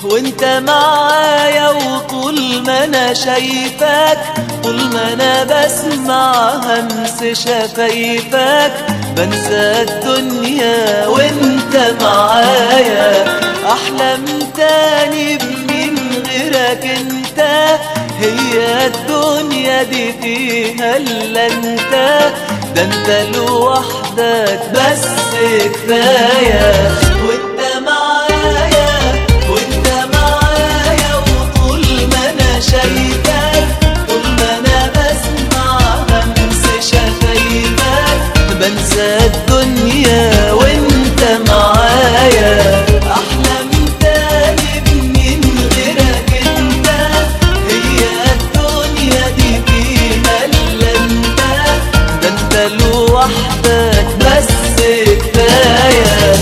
وانت معايا وطول ما انا شايفاك طول ما انا بسمع همس شفايفك بنسى الدنيا وانت معايا احلم تاني من غيرك انت هي الدنيا دي فيها الا انت ده انت لوحدك بس كفايه وانت معايا وانت معايا وطول ما انا شايفاك طول ما انا بسمع همس شفايفك بنسى الدنيا وانت معايا احلم تاني من غيرك انت هي الدنيا دي فيها الا انت ده انت لوحدك بس كفايه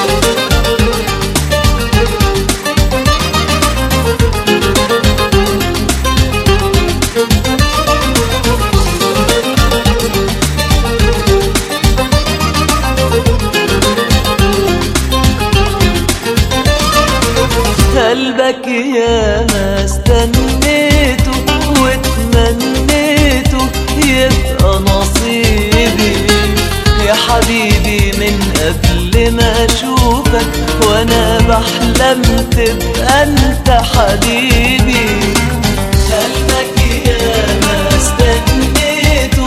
قلبك يا ما استنيته واتمنيته يبقى نصيبي يا حبيبي من قبل ما اشوفك وانا بحلم تبقى انت حبيبي قلبك يا ما استنيته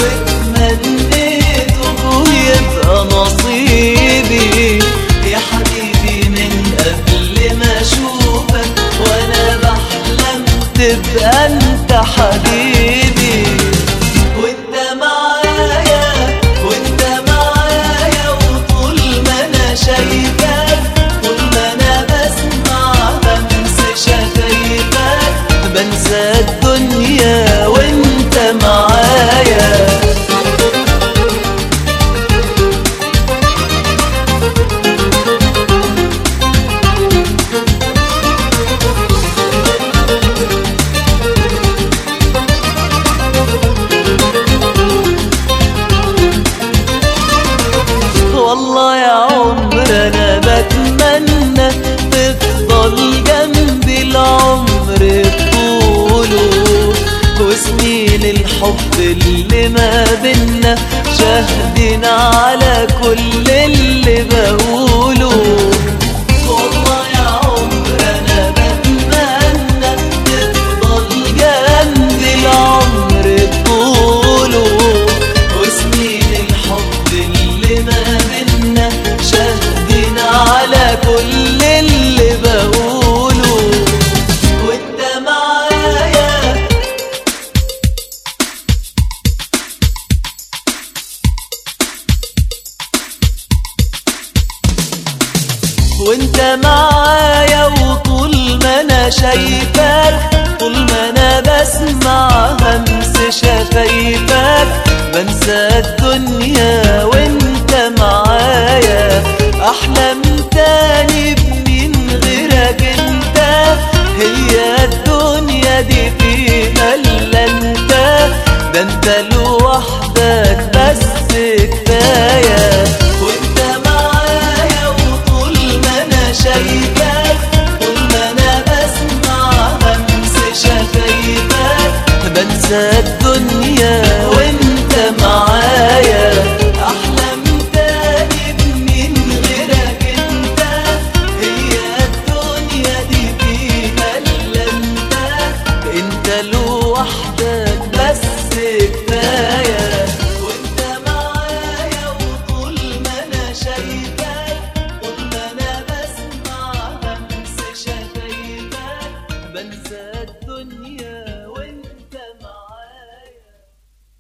واتمنيته يبقى نصيبي يا حبيبي من قبل ما اشوفك وانا بحلم تبقى انت حبيبي وانت معايا وانت معايا وطول ما انا شايفك طول ما انا بسمع همس شفايفك بنسى الدنيا وانت معايا والله يا عمر انا بتمنى تفضل جنبي العمر طوله وسنين الحب اللي ما بينا شاهدين على كل اللي بقوله والله يا عمر انا بتمنى تفضل جنبي العمر طوله وسنين الحب اللي ما بينا شاهدين على كل اللي بقوله وانت معايا وانت معايا وطول ما انا شايفك طول ما انا بسمع همس شفايفك بنسى الدنيا وانت معايا احلم تاني من غيرك انت هي الدنيا دي فيها الا انت ده انت لوحدك بس كفايه وانت معايا وطول ما انا شايفك طول ما انا بسمع همس شفايفك بنسى الدنيا وانت معايا احلم تاني من غيرك انت هي الدنيا دي فيها الا انت انت لوحدك بس كفايه وانت معايا وطول ما انا شايفك طول ما انا بسمع همس شفايفك بنسى الدنيا